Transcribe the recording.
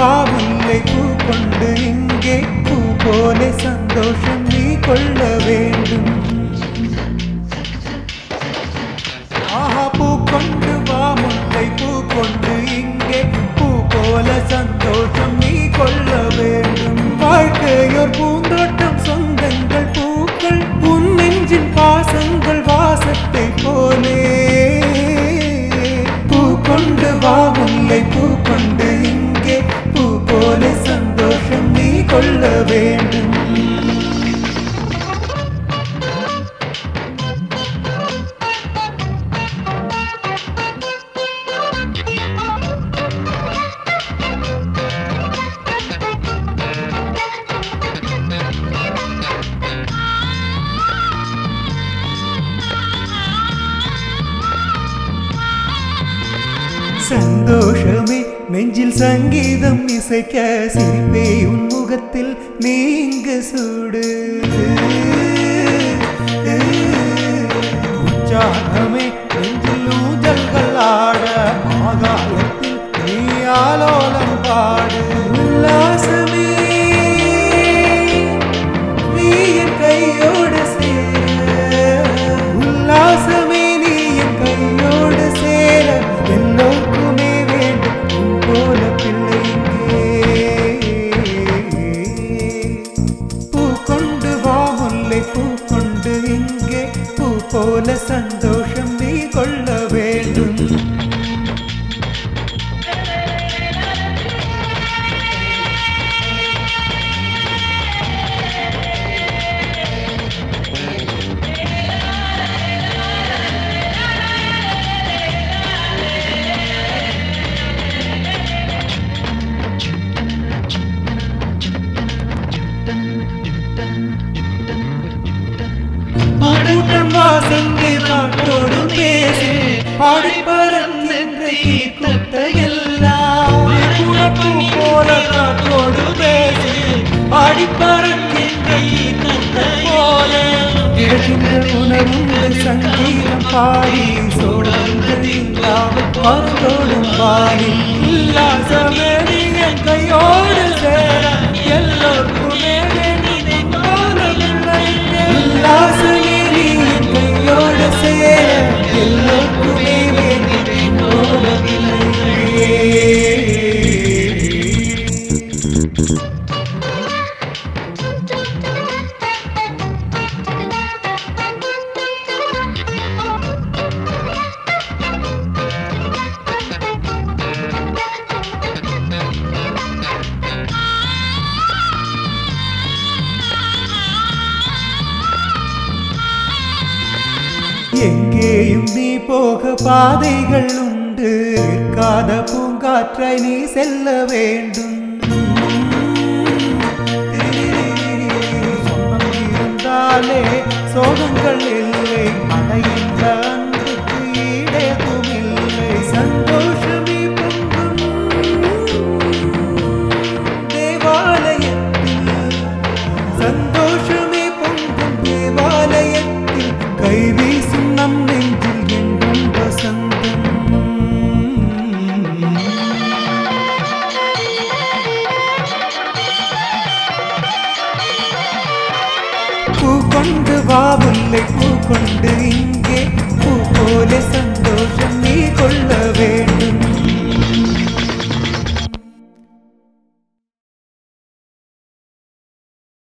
வா முல்லை பூ கொண்டு இங்கே பூ போல சந்தோஷம் நீ கொள்ள வேண்டும் ஆஹா பூ கொண்டு வா முல்லை பூ கொண்டு இங்கே பூ போல சந்தோஷம் நீ கொள்ள வேண்டும் வாழ்க்கையோர் பூந்தோட்டம் சொந்தங்கள் பூக்கள் உன் நெஞ்சின் பாசங்கள் வாசத்தை போலே பூ கொண்டு வா முல்லை பூ கொண்டு இங்கே பூ போல சந்தோஷம் நீ கொள்ள வேண்டும் சந்தோஷமே நெஞ்சில் சங்கீதம் இசைக்க சிரிப்பே உன் முகத்தில் நீங்க சூடு உற்சாகமே நெஞ்சில் ஊஞ்சல்கள் ஆட ஆகாயத்தில் நீ ஆலோலம் பாடு உல்லாசமே நீ என் கையோடு சேர உல்லாசமே நீ என் கையோடு சேர எல்லோருக்குமே வேண்டும் உன் போல பிள்ளை இங்கே பூ கொண்டு வா முல்லை பூ கொண்டு இங்கே பூ போல சந்தோஷம் நீ கொள்ள வேண்டும் கூட்டம் வாசந்தி காட்டோடு பேசி பாடி பறந்தென்ற கூட்ட எல்லாம் குழப்பு போல காட்டோடு பேசி பாடி பறக்கின்ற கூட்ட போல இழக்கின்ற உணர்வுங்கள் சங்கீதம் பாடி சோழங்கள் இல்லாமல் பறந்தோடும் பாடி உல்லாசமே நீ என் கையோடு சேர எல்லோருக்குமே வேண்டி போல பிள்ளைங்க உல்லாசமே நீ என் கையோடு சேர எல்லோருக்குமே வேண்டி போல பிள்ளைங்க எங்கேயும் நீ போக பாதைகள் உண்டு நிற்காத பூங்காற்றாய் நீ செல்ல வேண்டும் சொந்தம் இருந்தாலே சோகங்கள் இல்லை அடைகின்ற அன்புக்கு ஈடேதும் இல்லை சந்தோஷமே பொங்கும் தேவாலயத்தில் சந்தோஷமே பொங்கும் தேவாலயத்தில் கை வீசும் நம் நெஞ்சில் என்றும் வசந்தம் பூ கொண்டு வா முல்லை பூ கொண்டு இங்கே பூ போல சந்தோஷம் நீ கொள்ள வேண்டும்